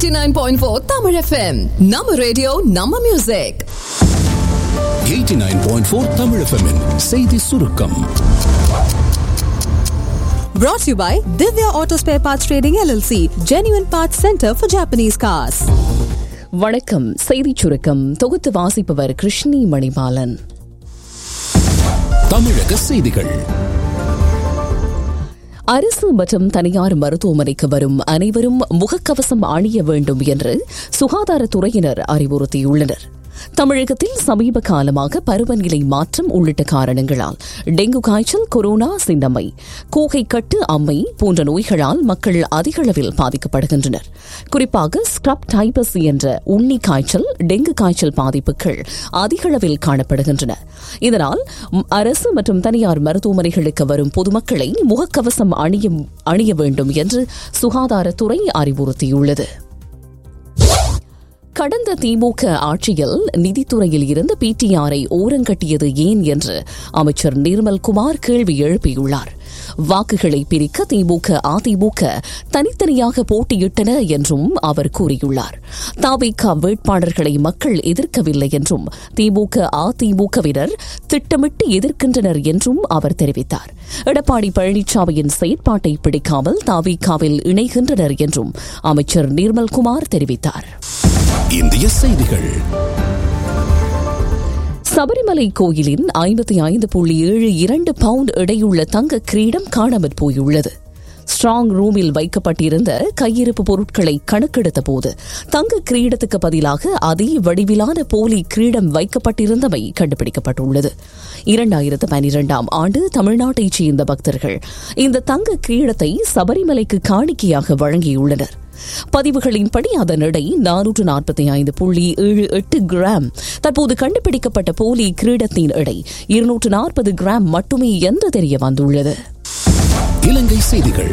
89.4 Tamil FM. நம்ம radio நம்ம music 89.4 Tamil FM -இன் செய்தி சுருக்கம் Brought to you by Divya Auto Spare Parts Trading LLC, Genuine Parts Center for Japanese Cars. வணக்கம் செய்திச் சுருக்கம் தொகுத்து வாசிப்பவர் கிருஷ்ணி மணிபாலன் தமிழக செய்திகள் அரசு மற்றும் தனியார் மருத்துவமனைக்கு வரும் அனைவரும் முகக்கவசம் அணிய வேண்டும் என்று சுகாதாரத்துறையினர் அறிவுறுத்தியுள்ளனர் தமிழகத்தில் சமீப காலமாக பருவநிலை மாற்றம் உள்ளிட்ட காரணங்களால் டெங்கு காய்ச்சல் கொரோனா சின்னம்மை கூகைக்கட்டு அம்மை போன்ற நோய்களால் மக்கள் அதிக அளவில் பாதிக்கப்படுகின்றனர் குறிப்பாக ஸ்க்ரப் டைபஸ் என்ற உண்ணி காய்ச்சல் டெங்கு காய்ச்சல் பாதிப்புகள் அதிக அளவில் காணப்படுகின்றன இதனால் ம், அரசு மற்றும் தனியார் மருத்துவமனைகளுக்கு வரும் பொதுமக்களை முகக்கவசம் அணிய அணிய வேண்டும் என்று சுகாதாரத்துறை அறிவுறுத்தியுள்ளது கடந்த திமுக ஆட்சியில் நிதித்துறையில் இருந்த பிடிஆரை ஓரங்கட்டியது ஏன் என்று அமைச்சர் நிர்மல்குமார் கேள்வி எழுப்பியுள்ளார் வாக்குகளை பிரிக்க திமுக அதிமுக தனித்தனியாக போட்டியிட்டன என்றும் அவர் கூறியுள்ளார் தாவிக வேட்பாளர்களை மக்கள் எதிர்க்கவில்லை என்றும் திமுக அதிமுகவினர் திட்டமிட்டு எதிர்க்கின்றனர் என்றும் அவர் தெரிவித்தார் எடப்பாடி பழனிசாமியின் செயற்பாட்டை பிடிக்காமல் தாவிகாவில் இணைகின்றனர் என்றும் அமைச்சர் நிர்மல்குமார் தெரிவித்தார் இந்திய செய்திகள் சபரிமலை கோயிலின் ஐம்பத்தி ஐந்து புள்ளி ஏழு இரண்டு பவுண்ட் எடையுள்ள தங்க கிரீடம் காணாமற் போயுள்ளது ஸ்ட்ராங் ரூமில் வைக்கப்பட்டிருந்த கையிருப்பு பொருட்களை கணக்கெடுத்த போது தங்க கிரீடத்துக்கு பதிலாக அதே வடிவிலான போலி கிரீடம் வைக்கப்பட்டிருந்தமை கண்டுபிடிக்கப்பட்டுள்ளது இரண்டாயிரத்து பனிரெண்டாம் ஆண்டு தமிழ்நாட்டைச் சேர்ந்த பக்தர்கள் இந்த தங்க கிரீடத்தை சபரிமலைக்கு காணிக்கையாக வழங்கியுள்ளனர் பதிவுகளின்படி அதன் எடை நானூற்று நாற்பத்தி ஐந்து புள்ளி ஏழு எட்டு கிராம் தற்போது கண்டுபிடிக்கப்பட்ட போலி கிரீடத்தின் எடை இருநூற்று நாற்பது கிராம் மட்டுமே என்று தெரிய வந்துள்ளது இலங்கை செய்திகள்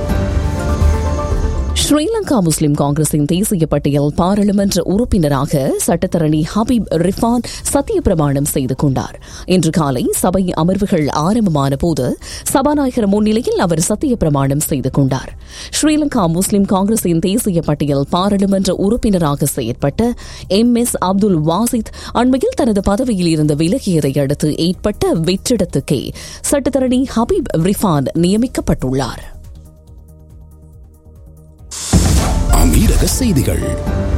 ஸ்ரீலங்கா முஸ்லிம் காங்கிரசின் தேசிய பட்டியல் பாராளுமன்ற உறுப்பினராக சட்டத்தரணி ஹபீப் ரிஃபான் சத்தியப்பிரமாணம் செய்து கொண்டார் இன்று காலை சபை அமர்வுகள் ஆரம்பமான போது சபாநாயகர் முன்னிலையில் அவர் சத்தியப்பிரமாணம் செய்து கொண்டார் ஸ்ரீலங்கா முஸ்லிம் காங்கிரசின் தேசிய பட்டியல் பாராளுமன்ற உறுப்பினராக செயற்பட்ட எம் எஸ் அப்துல் வாசித் அண்மையில் தனது பதவியில் இருந்து விலகியதை அடுத்து ஏற்பட்ட வெற்றிடத்துக்கே சட்டத்தரணி ஹபீப் ரிஃபான் நியமிக்கப்பட்டுள்ளார் அமீரக செய்திகள்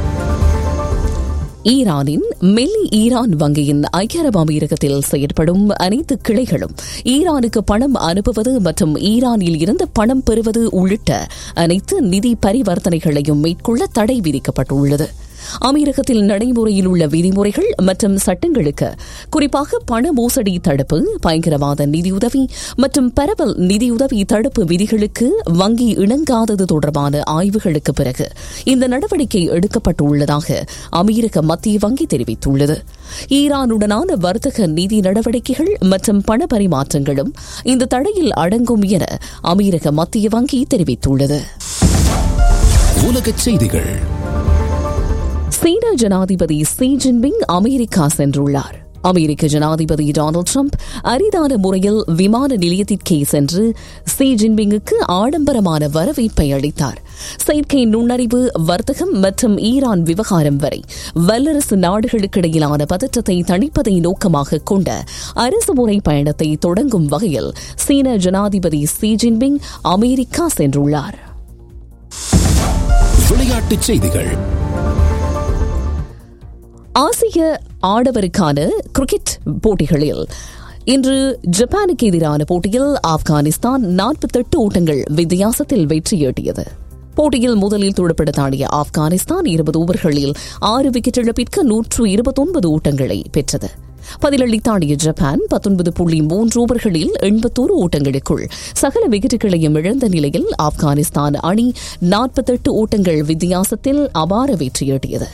ஈரானின் மெல்லி ஈரான் வங்கியின் ஐக்கிய அரபு அமீரகத்தில் செயற்படும் அனைத்து கிளைகளும் ஈரானுக்கு பணம் அனுப்புவது மற்றும் ஈரானில் இருந்து பணம் பெறுவது உள்ளிட்ட அனைத்து நிதி பரிவர்த்தனைகளையும் மேற்கொள்ள தடை விதிக்கப்பட்டுள்ளது அமீரகத்தில் நடைமுறையில் உள்ள விதிமுறைகள் மற்றும் சட்டங்களுக்கு குறிப்பாக பண மோசடி தடுப்பு பயங்கரவாத நிதியுதவி மற்றும் பரவல் நிதியுதவி தடுப்பு விதிகளுக்கு வங்கி இணங்காதது தொடர்பான ஆய்வுகளுக்கு பிறகு இந்த நடவடிக்கை எடுக்கப்பட்டுள்ளதாக அமீரக மத்திய வங்கி தெரிவித்துள்ளது ஈரானுடனான வர்த்தக நிதி நடவடிக்கைகள் மற்றும் பண பரிமாற்றங்களும் இந்த தடையில் அடங்கும் என அமீரக மத்திய வங்கி தெரிவித்துள்ளது உலகச் செய்திகள் சீன ஜனாதிபதி ஷி ஜின்பிங் அமெரிக்கா சென்றுள்ளார் அமெரிக்க ஜனாதிபதி டொனால்டு ட்ரம்ப் அரிதான முறையில் விமான நிலையத்திற்கே சென்று ஷி ஜின்பிங்குக்கு ஆடம்பரமான வரவேற்பை அளித்தார் செயற்கை நுண்ணறிவு வர்த்தகம் மற்றும் ஈரான் விவகாரம் வரை வல்லரசு நாடுகளுக்கிடையிலான பதற்றத்தை தணிப்பதை நோக்கமாக கொண்ட அரசுமுறை பயணத்தை தொடங்கும் வகையில் சீன ஜனாதிபதி ஷி ஜின்பிங் அமெரிக்கா சென்றுள்ளார் விளையாட்டுச் செய்திகள் ஆசிய ஆடவருக்கான கிரிக்கெட் போட்டிகளில் இன்று ஜப்பானுக்கு எதிரான போட்டியில் ஆப்கானிஸ்தான் நாற்பத்தெட்டு ஓட்டங்கள் வித்தியாசத்தில் வெற்றியீட்டியது போட்டியில் முதலில் துடுப்படுத்தாடிய ஆப்கானிஸ்தான் இருபது ஓவர்களில் ஆறு விக்கெட் இழப்பிற்கு நூற்று இருபத்தொன்பது ஓட்டங்களை பெற்றது பதிலளித்தாடிய ஜப்பான் பத்தொன்பது புள்ளி மூன்று ஓவர்களில் எண்பத்தோரு ஓட்டங்களுக்குள் சகல விக்கெட்டுகளையும் இழந்த நிலையில் ஆப்கானிஸ்தான் அணி நாற்பத்தெட்டு ஓட்டங்கள் வித்தியாசத்தில் அபார வெற்றியீட்டியது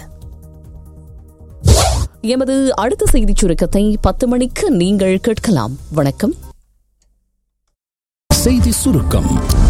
எமது அடுத்த செய்திச் சுருக்கத்தை பத்து மணிக்கு நீங்கள் கேட்கலாம் வணக்கம் செய்தி சுருக்கம்